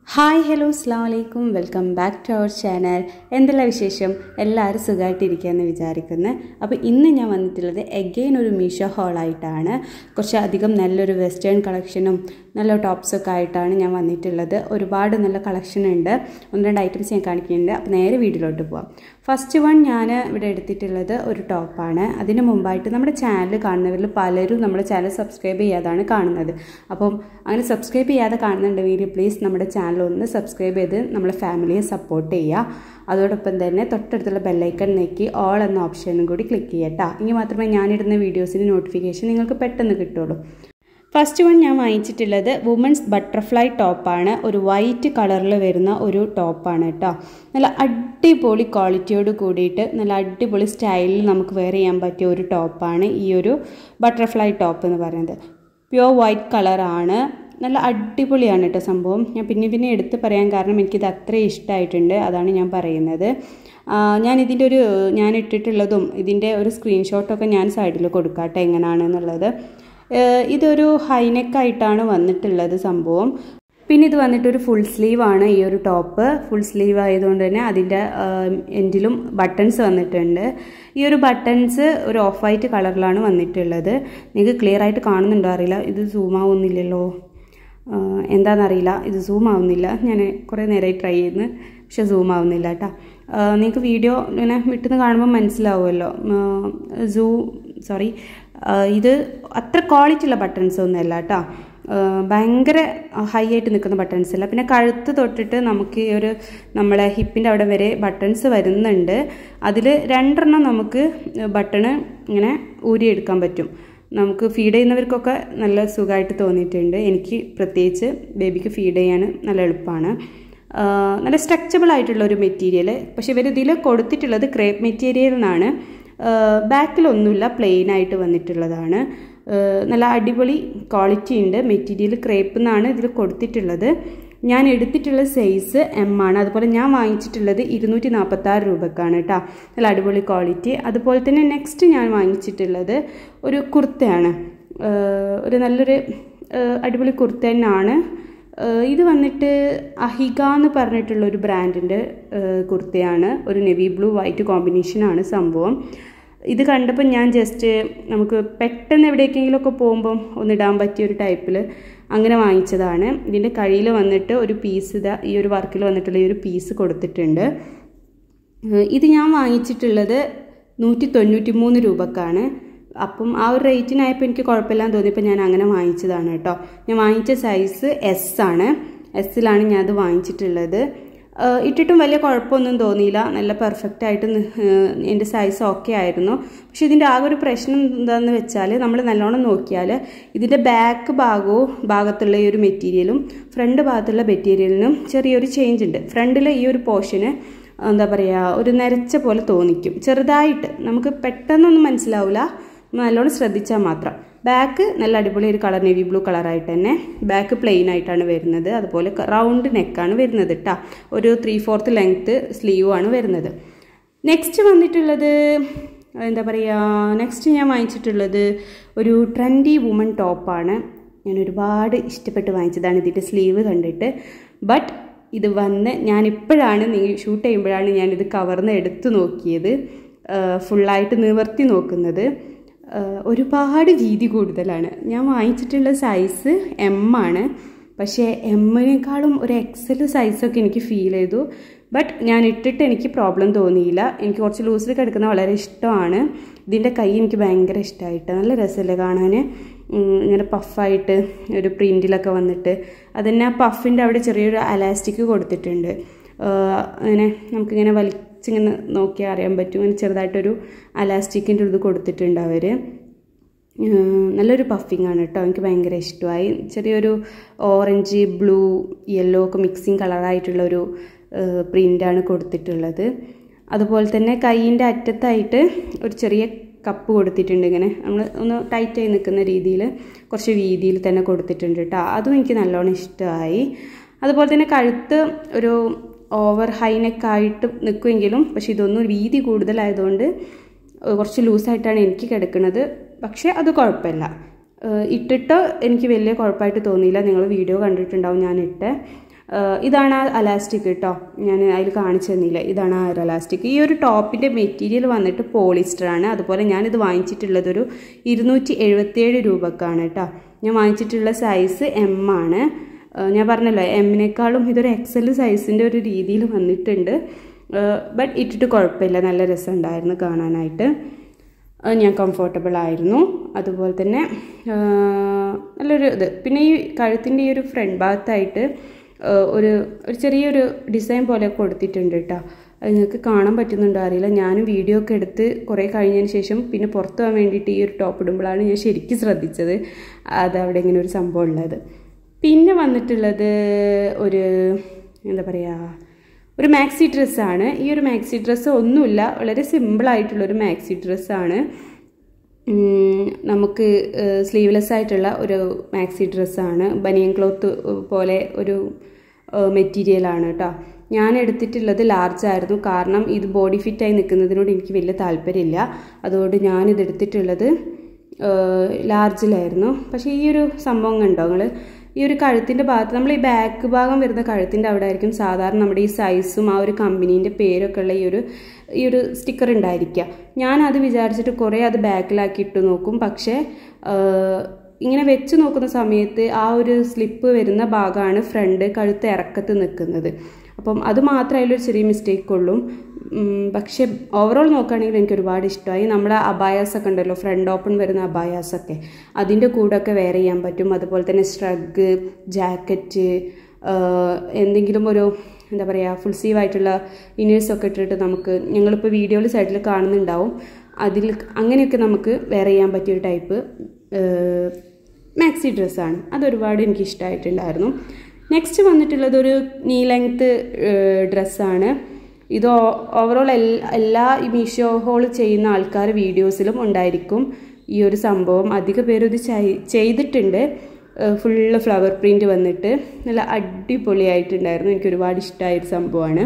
hi hello അസ്സാം വലൈക്കും welcome back to our channel എന്തെല്ലാം വിശേഷം എല്ലാവരും സുഖമായിട്ടിരിക്കുകയെന്ന് വിചാരിക്കുന്നു അപ്പോൾ ഇന്ന് ഞാൻ വന്നിട്ടുള്ളത് എഗെയിൻ ഒരു മീഷോ ഹോളായിട്ടാണ് കുറച്ച് അധികം നല്ലൊരു വെസ്റ്റേൺ കളക്ഷനും നല്ല ടോപ്സൊക്കെ ആയിട്ടാണ് ഞാൻ വന്നിട്ടുള്ളത് ഒരുപാട് നല്ല കളക്ഷൻ ഉണ്ട് ഒന്ന് രണ്ട് ഐറ്റംസ് ഞാൻ കാണിക്കുന്നുണ്ട് അപ്പോൾ നേരെ വീട്ടിലോട്ട് പോവാം ഫസ്റ്റ് വൺ ഞാൻ ഇവിടെ എടുത്തിട്ടുള്ളത് ഒരു ടോപ്പാണ് അതിന് മുമ്പായിട്ട് നമ്മുടെ ചാനൽ കാണുന്നവരിൽ പലരും നമ്മുടെ ചാനൽ സബ്സ്ക്രൈബ് ചെയ്യാതാണ് കാണുന്നത് അപ്പം അങ്ങനെ സബ്സ്ക്രൈബ് ചെയ്യാതെ കാണുന്നുണ്ടെങ്കിൽ പ്ലീസ് നമ്മുടെ ചാനൽ ഒന്ന് സബ്സ്ക്രൈബ് ചെയ്ത് നമ്മളെ ഫാമിലിയെ സപ്പോർട്ട് ചെയ്യുക അതോടൊപ്പം തന്നെ തൊട്ടടുത്തുള്ള ബെല്ലൈക്കൺ നീക്കി ഓൾ എന്ന ഓപ്ഷനും കൂടി ക്ലിക്ക് ചെയ്യട്ടോ എങ്കിൽ മാത്രമേ ഞാനിടുന്ന വീഡിയോസിന് നോട്ടിഫിക്കേഷൻ നിങ്ങൾക്ക് പെട്ടെന്ന് കിട്ടുള്ളൂ ഫസ്റ്റ് വൺ ഞാൻ വാങ്ങിച്ചിട്ടുള്ളത് വുമൻസ് ബട്ടർഫ്ലൈ ടോപ്പാണ് ഒരു വൈറ്റ് കളറിൽ വരുന്ന ഒരു ടോപ്പാണ് കേട്ടോ നല്ല അടിപൊളി ക്വാളിറ്റിയോട് കൂടിയിട്ട് നല്ല അടിപൊളി സ്റ്റൈലിൽ നമുക്ക് വെയർ ചെയ്യാൻ പറ്റിയ ഒരു ടോപ്പാണ് ഈ ഒരു ബട്ടർഫ്ലൈ ടോപ്പ് എന്ന് പറയുന്നത് പ്യുവർ വൈറ്റ് കളറാണ് നല്ല അടിപൊളിയാണ് കേട്ടോ സംഭവം ഞാൻ പിന്നെ പിന്നെ എടുത്ത് പറയാൻ കാരണം എനിക്കിത് അത്ര ഇഷ്ടമായിട്ടുണ്ട് അതാണ് ഞാൻ പറയുന്നത് ഞാൻ ഇതിൻ്റെ ഒരു ഞാൻ ഇട്ടിട്ടുള്ളതും ഇതിൻ്റെ ഒരു സ്ക്രീൻഷോട്ടൊക്കെ ഞാൻ സൈഡിൽ കൊടുക്കാട്ടെ എങ്ങനെയാണെന്നുള്ളത് ഇതൊരു ഹൈനെക്കായിട്ടാണ് വന്നിട്ടുള്ളത് സംഭവം പിന്നെ ഇത് വന്നിട്ട് ഒരു ഫുൾ സ്ലീവ് ആണ് ഈ ഒരു ടോപ്പ് ഫുൾ സ്ലീവ് ആയതുകൊണ്ട് തന്നെ അതിൻ്റെ എൻഡിലും ബട്ടൺസ് വന്നിട്ടുണ്ട് ഈ ഒരു ബട്ടൺസ് ഒരു ഓഫ് വൈറ്റ് കളറിലാണ് വന്നിട്ടുള്ളത് നിങ്ങൾക്ക് ക്ലിയർ ആയിട്ട് കാണുന്നുണ്ടോ അറിയില്ല ഇത് സൂം ആവുന്നില്ലല്ലോ എന്താണെന്നറിയില്ല ഇത് സൂം ആവുന്നില്ല ഞാൻ കുറേ നേരമായി ട്രൈ ചെയ്യുന്നു പക്ഷെ സൂം ആവുന്നില്ല കേട്ടോ നിങ്ങൾക്ക് വീഡിയോ ഇങ്ങനെ വിട്ടുന്ന് കാണുമ്പോൾ മനസ്സിലാവുമല്ലോ സൂ സോറി ഇത് അത്ര ക്വാളിറ്റി ഉള്ള ബട്ടൺസ് ഒന്നുമല്ല കേട്ടോ ഭയങ്കര ഹൈ ആയിട്ട് നിൽക്കുന്ന ബട്ടൺസ് അല്ല പിന്നെ കഴുത്ത് തൊട്ടിട്ട് നമുക്ക് ഈ ഒരു നമ്മളെ ഹിപ്പിൻ്റെ അവിടെ വരെ ബട്ടൺസ് വരുന്നുണ്ട് അതിൽ രണ്ടെണ്ണം നമുക്ക് ബട്ടണ് ഇങ്ങനെ ഊരിയെടുക്കാൻ പറ്റും നമുക്ക് ഫീഡ് ചെയ്യുന്നവർക്കൊക്കെ നല്ല സുഖമായിട്ട് തോന്നിയിട്ടുണ്ട് എനിക്ക് പ്രത്യേകിച്ച് ബേബിക്ക് ഫീഡ് ചെയ്യാൻ നല്ല എളുപ്പമാണ് നല്ല സ്ട്രക്ചബിൾ ആയിട്ടുള്ള ഒരു മെറ്റീരിയൽ പക്ഷേ ഇവർ ഇതിൽ കൊടുത്തിട്ടുള്ളത് ക്രേപ്പ് മെറ്റീരിയൽ എന്നാണ് ബാക്കിലൊന്നുമില്ല പ്ലെയിൻ ആയിട്ട് വന്നിട്ടുള്ളതാണ് നല്ല അടിപൊളി ക്വാളിറ്റി ഉണ്ട് മെറ്റീരിയൽ ക്രേപ്പ് എന്നാണ് ഇതിൽ കൊടുത്തിട്ടുള്ളത് ഞാൻ എടുത്തിട്ടുള്ള സൈസ് എം ആണ് അതുപോലെ ഞാൻ വാങ്ങിച്ചിട്ടുള്ളത് ഇരുന്നൂറ്റി നാൽപ്പത്താറ് രൂപക്കാണ് കേട്ടോ നല്ല അടിപൊളി ക്വാളിറ്റി അതുപോലെ തന്നെ നെക്സ്റ്റ് ഞാൻ വാങ്ങിച്ചിട്ടുള്ളത് ഒരു കുർത്തയാണ് ഒരു നല്ലൊരു അടിപൊളി കുർത്ത തന്നെയാണ് ഇത് വന്നിട്ട് അഹിക എന്ന് പറഞ്ഞിട്ടുള്ള ഒരു ബ്രാൻഡിൻ്റെ കുർത്തയാണ് ഒരു നെവി ബ്ലൂ വൈറ്റ് കോമ്പിനേഷനാണ് സംഭവം ഇത് കണ്ടപ്പോൾ ഞാൻ ജസ്റ്റ് നമുക്ക് പെട്ടെന്ന് എവിടേക്കെങ്കിലുമൊക്കെ പോകുമ്പം ഒന്നിടാൻ പറ്റിയ ഒരു ടൈപ്പിൽ അങ്ങനെ വാങ്ങിച്ചതാണ് ഇതിൻ്റെ കയ്യിൽ വന്നിട്ട് ഒരു പീസ് ഇതാ ഈ ഒരു വർക്കിൽ വന്നിട്ടുള്ള ഈ ഒരു പീസ് കൊടുത്തിട്ടുണ്ട് ഇത് ഞാൻ വാങ്ങിച്ചിട്ടുള്ളത് നൂറ്റി തൊണ്ണൂറ്റി മൂന്ന് രൂപക്കാണ് അപ്പം ആ ഒരു റേറ്റിനായപ്പോൾ എനിക്ക് കുഴപ്പമില്ലാന്ന് തോന്നിയപ്പോൾ ഞാൻ അങ്ങനെ വാങ്ങിച്ചതാണ് കേട്ടോ ഞാൻ വാങ്ങിച്ച സൈസ് എസ് ആണ് എസ്സിലാണ് ഞാൻ അത് വാങ്ങിച്ചിട്ടുള്ളത് ഇട്ടിട്ടും വലിയ കുഴപ്പമൊന്നും തോന്നിയില്ല നല്ല പെർഫെക്റ്റ് ആയിട്ട് എൻ്റെ സൈസ് ഓക്കെ ആയിരുന്നു പക്ഷെ ഇതിൻ്റെ ആകെ ഒരു പ്രശ്നം എന്താണെന്ന് വെച്ചാൽ നമ്മൾ നല്ലോണം നോക്കിയാൽ ഇതിൻ്റെ ബാക്ക് ഭാഗവും ഭാഗത്തുള്ള ഈ ഒരു മെറ്റീരിയലും ഫ്രണ്ട് ഭാഗത്തുള്ള മെറ്റീരിയലിനും ചെറിയൊരു ചേഞ്ച് ഉണ്ട് ഫ്രണ്ടിലെ ഈ ഒരു പോർഷന് എന്താ പറയുക ഒരു നരച്ച പോലെ തോന്നിക്കും ചെറുതായിട്ട് നമുക്ക് പെട്ടെന്നൊന്നും മനസ്സിലാവില്ല നല്ലോണം ശ്രദ്ധിച്ചാൽ മാത്രം ബാക്ക് നല്ല അടിപൊളി ഒരു കളർ നേവി ബ്ലൂ കളറായിട്ട് തന്നെ ബാക്ക് പ്ലെയിൻ ആയിട്ടാണ് വരുന്നത് അതുപോലെ റൗണ്ട് നെക്കാണ് വരുന്നത് കേട്ടോ ഒരു ത്രീ ഫോർത്ത് ലെങ്ത്ത് സ്ലീവ് ആണ് വരുന്നത് നെക്സ്റ്റ് വന്നിട്ടുള്ളത് എന്താ പറയുക നെക്സ്റ്റ് ഞാൻ വാങ്ങിച്ചിട്ടുള്ളത് ഒരു ട്രെൻഡി വുമൺ ടോപ്പാണ് ഞാൻ ഒരുപാട് ഇഷ്ടപ്പെട്ട് വാങ്ങിച്ചതാണ് ഇതിൻ്റെ സ്ലീവ് കണ്ടിട്ട് ബട്ട് ഇത് വന്ന് ഞാൻ ഇപ്പോഴാണ് ഷൂട്ട് ചെയ്യുമ്പോഴാണ് ഞാനിത് കവർന്ന് എടുത്തു നോക്കിയത് ഫുള്ളായിട്ട് നിവർത്തി നോക്കുന്നത് ഒരുപാട് വീതി കൂടുതലാണ് ഞാൻ വാങ്ങിച്ചിട്ടുള്ള സൈസ് എം ആണ് പക്ഷേ എമ്മിനേക്കാളും ഒരു എക്സൽ സൈസൊക്കെ എനിക്ക് ഫീൽ ചെയ്തു ബട്ട് ഞാൻ ഇട്ടിട്ട് എനിക്ക് പ്രോബ്ലം തോന്നിയില്ല എനിക്ക് കുറച്ച് ലൂസിൽ കിടക്കുന്ന വളരെ ഇഷ്ടമാണ് ഇതിൻ്റെ കൈ എനിക്ക് ഭയങ്കര ഇഷ്ടമായിട്ട് നല്ല രസമല്ലേ കാണാൻ ഇങ്ങനെ പഫായിട്ട് ഒരു പ്രിൻറ്റിലൊക്കെ വന്നിട്ട് അതിന് ആ പഫിൻ്റെ അവിടെ ചെറിയൊരു അലാസ്റ്റിക് കൊടുത്തിട്ടുണ്ട് അങ്ങനെ നമുക്കിങ്ങനെ വലിച്ചിങ്ങനെ നോക്കിയാൽ അറിയാൻ പറ്റും ഇങ്ങനെ ചെറുതായിട്ടൊരു അലാസ്റ്റിക്കിൻ്റെ ഇത് കൊടുത്തിട്ടുണ്ട് അവർ നല്ലൊരു പഫിങ് ആണ് കേട്ടോ എനിക്ക് ഭയങ്കര ഇഷ്ടമായി ചെറിയൊരു ഓറഞ്ച് ബ്ലൂ യെല്ലോ ഒക്കെ മിക്സിങ് കളറായിട്ടുള്ള ഒരു പ്രിൻ്റാണ് കൊടുത്തിട്ടുള്ളത് അതുപോലെ തന്നെ കൈയിൻ്റെ അറ്റത്തായിട്ട് ഒരു ചെറിയ കപ്പ് കൊടുത്തിട്ടുണ്ട് ഇങ്ങനെ നമ്മൾ ഒന്ന് ടൈറ്റായി നിൽക്കുന്ന രീതിയിൽ കുറച്ച് വീതിയിൽ തന്നെ കൊടുത്തിട്ടുണ്ട് കേട്ടോ അതും എനിക്ക് നല്ലോണം ഇഷ്ടമായി അതുപോലെ തന്നെ കഴുത്ത് ഒരു ഓവർ ഹൈനെക്കായിട്ട് നിൽക്കുമെങ്കിലും പക്ഷെ ഇതൊന്നും വീതി കൂടുതലായതുകൊണ്ട് കുറച്ച് ലൂസായിട്ടാണ് എനിക്ക് കിടക്കുന്നത് പക്ഷേ അത് കുഴപ്പമില്ല ഇട്ടിട്ട് എനിക്ക് വലിയ കുഴപ്പമായിട്ട് തോന്നിയില്ല നിങ്ങൾ വീഡിയോ കണ്ടിട്ടുണ്ടാവും ഞാൻ ഇട്ട് ഇതാണ് ആ അലാസ്റ്റിക് കേട്ടോ ഞാൻ അതിൽ കാണിച്ചു തന്നില്ല ഇതാണ് ആ ഒരു അലാസ്റ്റിക് ഈ ഒരു ടോപ്പിൻ്റെ മെറ്റീരിയൽ വന്നിട്ട് പോളിസ്റ്റർ ആണ് അതുപോലെ ഞാനിത് വാങ്ങിച്ചിട്ടുള്ളത് ഒരു ഇരുന്നൂറ്റി എഴുപത്തിയേഴ് രൂപക്കാണ് കേട്ടോ ഞാൻ വാങ്ങിച്ചിട്ടുള്ള സൈസ് എം ആണ് ഞാൻ പറഞ്ഞല്ലോ എമ്മിനേക്കാളും ഇതൊരു എക്സൽ സൈസിൻ്റെ ഒരു രീതിയിൽ വന്നിട്ടുണ്ട് ബട്ട് ഇട്ടിട്ട് കുഴപ്പമില്ല നല്ല രസമുണ്ടായിരുന്നു കാണാനായിട്ട് ഞാൻ കംഫർട്ടബിൾ ആയിരുന്നു അതുപോലെ തന്നെ നല്ലൊരു ഇത് പിന്നെ ഈ കഴുത്തിൻ്റെ ഈ ഒരു ഫ്രണ്ട് ഭാഗത്തായിട്ട് ഒരു ഒരു ചെറിയൊരു ഡിസൈൻ പോലെ കൊടുത്തിട്ടുണ്ട് കേട്ടോ അത് നിങ്ങൾക്ക് കാണാൻ പറ്റുന്നുണ്ടോ അറിയില്ല ഞാനും വീഡിയോ ഒക്കെ എടുത്ത് കുറേ കഴിഞ്ഞതിന് ശേഷം പിന്നെ പുറത്ത് പോകാൻ വേണ്ടിയിട്ട് ഈ ഒരു ടോപ്പ് ഇടുമ്പോഴാണ് ഞാൻ ശരിക്കും ശ്രദ്ധിച്ചത് അത് അവിടെ ഇങ്ങനെ ഒരു സംഭവം ഉള്ളത് പിന്നെ വന്നിട്ടുള്ളത് ഒരു എന്താ പറയുക ഒരു മാക്സി ഡ്രസ്സാണ് ഈ ഒരു മാക്സി ഡ്രസ്സ് ഒന്നുമില്ല വളരെ സിമ്പിളായിട്ടുള്ളൊരു മാക്സി ഡ്രസ്സാണ് നമുക്ക് സ്ലീവ്ലെസ് ആയിട്ടുള്ള ഒരു മാക്സി ഡ്രസ്സാണ് ബനിയൻ ക്ലോത്ത് പോലെ ഒരു മെറ്റീരിയലാണ് കേട്ടോ ഞാൻ എടുത്തിട്ടുള്ളത് ലാർജ് ആയിരുന്നു കാരണം ഇത് ബോഡി ഫിറ്റായി നിൽക്കുന്നതിനോട് എനിക്ക് വലിയ താല്പര്യമില്ല അതുകൊണ്ട് ഞാനിത് എടുത്തിട്ടുള്ളത് ലാർജിലായിരുന്നു പക്ഷേ ഈ ഒരു സംഭവം കണ്ടോ നിങ്ങൾ ഈ ഒരു കഴുത്തിൻ്റെ ഭാഗത്ത് നമ്മൾ ഈ ബാക്ക് ഭാഗം വരുന്ന കഴുത്തിൻ്റെ അവിടെ ആയിരിക്കും സാധാരണ നമ്മുടെ ഈ സൈസും ആ ഒരു കമ്പനീൻ്റെ പേരൊക്കെ ഉള്ള ഈ ഒരു ഈ ഒരു സ്റ്റിക്കർ ഉണ്ടായിരിക്കുക ഞാൻ അത് വിചാരിച്ചിട്ട് കുറേ അത് ബാക്കിലാക്കി ഇട്ട് നോക്കും പക്ഷേ ഇങ്ങനെ വെച്ച് നോക്കുന്ന സമയത്ത് ആ ഒരു സ്ലിപ്പ് വരുന്ന ഭാഗമാണ് ഫ്രണ്ട് കഴുത്ത് ഇറക്കത്ത് നിൽക്കുന്നത് അപ്പം അത് മാത്രമേ അതിലൊരു ചെറിയ മിസ്റ്റേക്ക് ഉള്ളൂ പക്ഷെ ഓവറോൾ നോക്കുകയാണെങ്കിൽ എനിക്ക് ഒരുപാട് ഇഷ്ടമായി നമ്മുടെ അബായാസ് ഒക്കെ ഉണ്ടല്ലോ ഫ്രണ്ട് ഓപ്പൺ വരുന്ന അബായാസ് ഒക്കെ അതിൻ്റെ കൂടെയൊക്കെ വെയർ ചെയ്യാൻ പറ്റും അതുപോലെ തന്നെ സ്ട്രഗ് ജാക്കറ്റ് എന്തെങ്കിലും ഒരു എന്താ പറയുക ഫുൾ സീവ് ആയിട്ടുള്ള ഇന്നേഴ്സൊക്കെ ഇട്ടിട്ട് നമുക്ക് ഞങ്ങളിപ്പോൾ വീഡിയോയിൽ സൈഡിൽ കാണുന്നുണ്ടാവും അതിൽ അങ്ങനെയൊക്കെ നമുക്ക് വെയർ ചെയ്യാൻ പറ്റിയൊരു ടൈപ്പ് മാക്സി ഡ്രസ്സാണ് അതൊരുപാട് എനിക്ക് ഇഷ്ടമായിട്ടുണ്ടായിരുന്നു നെക്സ്റ്റ് വന്നിട്ടുള്ളത് ഒരു നീ ലെങ്ത്ത് ഡ്രസ്സാണ് ഇത് ഓവറോൾ എല്ലാ ഈ മീഷോ ഹോൾ ചെയ്യുന്ന ആൾക്കാർ വീഡിയോസിലും ഉണ്ടായിരിക്കും ഈ ഒരു സംഭവം അധിക പേരും ഇത് ചെയ്തിട്ടുണ്ട് ഫുള്ള് ഫ്ലവർ പ്രിൻ്റ് വന്നിട്ട് നല്ല അടിപൊളിയായിട്ടുണ്ടായിരുന്നു എനിക്ക് ഒരുപാട് ഇഷ്ടമായൊരു സംഭവമാണ്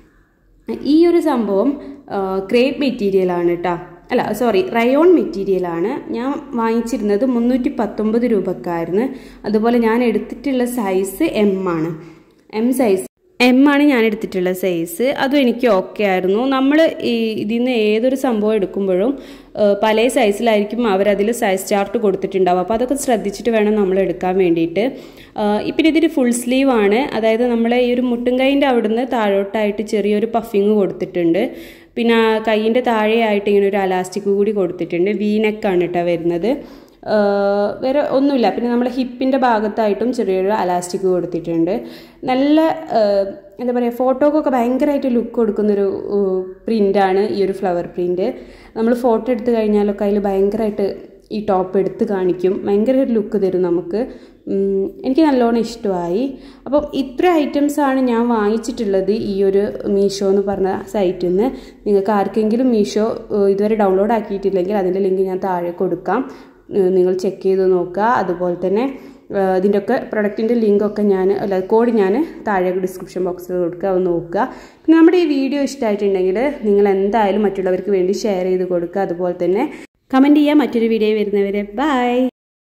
ഈ ഒരു സംഭവം ക്രേപ്പ് മെറ്റീരിയലാണ് കേട്ടോ അല്ല സോറി റയോൺ മെറ്റീരിയലാണ് ഞാൻ വാങ്ങിച്ചിരുന്നത് മുന്നൂറ്റി പത്തൊമ്പത് രൂപക്കായിരുന്നു അതുപോലെ ഞാൻ എടുത്തിട്ടുള്ള സൈസ് എം ആണ് എം സൈസ് എം ആണ് ഞാൻ എടുത്തിട്ടുള്ള സൈസ് അതും എനിക്ക് ഓക്കെ ആയിരുന്നു നമ്മൾ ഈ ഇതിൽ നിന്ന് ഏതൊരു സംഭവം എടുക്കുമ്പോഴും പല സൈസിലായിരിക്കും അവരതിൽ സൈസ് ചാർട്ട് കൊടുത്തിട്ടുണ്ടാവും അപ്പോൾ അതൊക്കെ ശ്രദ്ധിച്ചിട്ട് വേണം നമ്മൾ എടുക്കാൻ വേണ്ടിയിട്ട് ഇപ്പം ഇതൊരു ഫുൾ സ്ലീവ് ആണ് അതായത് നമ്മളെ ഈ ഒരു മുട്ടും കൈൻ്റെ അവിടുന്ന് താഴോട്ടായിട്ട് ചെറിയൊരു പഫിങ് കൊടുത്തിട്ടുണ്ട് പിന്നെ കൈയിൻ്റെ താഴെയായിട്ട് ഇങ്ങനെ ഒരു അലാസ്റ്റിക് കൂടി കൊടുത്തിട്ടുണ്ട് വീനെക്കാണ് കേട്ടോ വരുന്നത് വേറെ ഒന്നുമില്ല പിന്നെ നമ്മൾ ഹിപ്പിൻ്റെ ഭാഗത്തായിട്ടും ചെറിയൊരു അലാസ്റ്റിക് കൊടുത്തിട്ടുണ്ട് നല്ല എന്താ പറയുക ഫോട്ടോക്കൊക്കെ ഭയങ്കരമായിട്ട് ലുക്ക് കൊടുക്കുന്നൊരു പ്രിൻ്റാണ് ഈ ഒരു ഫ്ലവർ പ്രിൻ്റ് നമ്മൾ ഫോട്ടോ എടുത്തു കഴിഞ്ഞാലൊക്കെ അതിൽ ഭയങ്കരമായിട്ട് ഈ ടോപ്പ് എടുത്ത് കാണിക്കും ഭയങ്കര ഒരു ലുക്ക് തരും നമുക്ക് എനിക്ക് നല്ലോണം ഇഷ്ടമായി അപ്പം ഇത്ര ഐറ്റംസാണ് ഞാൻ വാങ്ങിച്ചിട്ടുള്ളത് ഈ ഒരു മീഷോ എന്ന് പറഞ്ഞ സൈറ്റിൽ നിന്ന് നിങ്ങൾക്ക് ആർക്കെങ്കിലും മീഷോ ഇതുവരെ ഡൗൺലോഡ് ആക്കിയിട്ടില്ലെങ്കിൽ അതിൻ്റെ ലിങ്ക് ഞാൻ താഴെ കൊടുക്കാം നിങ്ങൾ ചെക്ക് ചെയ്ത് നോക്കുക അതുപോലെ തന്നെ ഇതിൻ്റെയൊക്കെ പ്രൊഡക്റ്റിൻ്റെ ലിങ്കൊക്കെ ഞാൻ അല്ല കോഡ് ഞാൻ താഴെ ഡിസ്ക്രിപ്ഷൻ ബോക്സിൽ കൊടുക്കുക അത് നോക്കുക പിന്നെ നമ്മുടെ ഈ വീഡിയോ ഇഷ്ടമായിട്ടുണ്ടെങ്കിൽ നിങ്ങൾ എന്തായാലും മറ്റുള്ളവർക്ക് വേണ്ടി ഷെയർ ചെയ്ത് കൊടുക്കുക അതുപോലെ തന്നെ കമൻറ്റ് ചെയ്യുക മറ്റൊരു വീഡിയോ വരുന്നവരെ ബൈ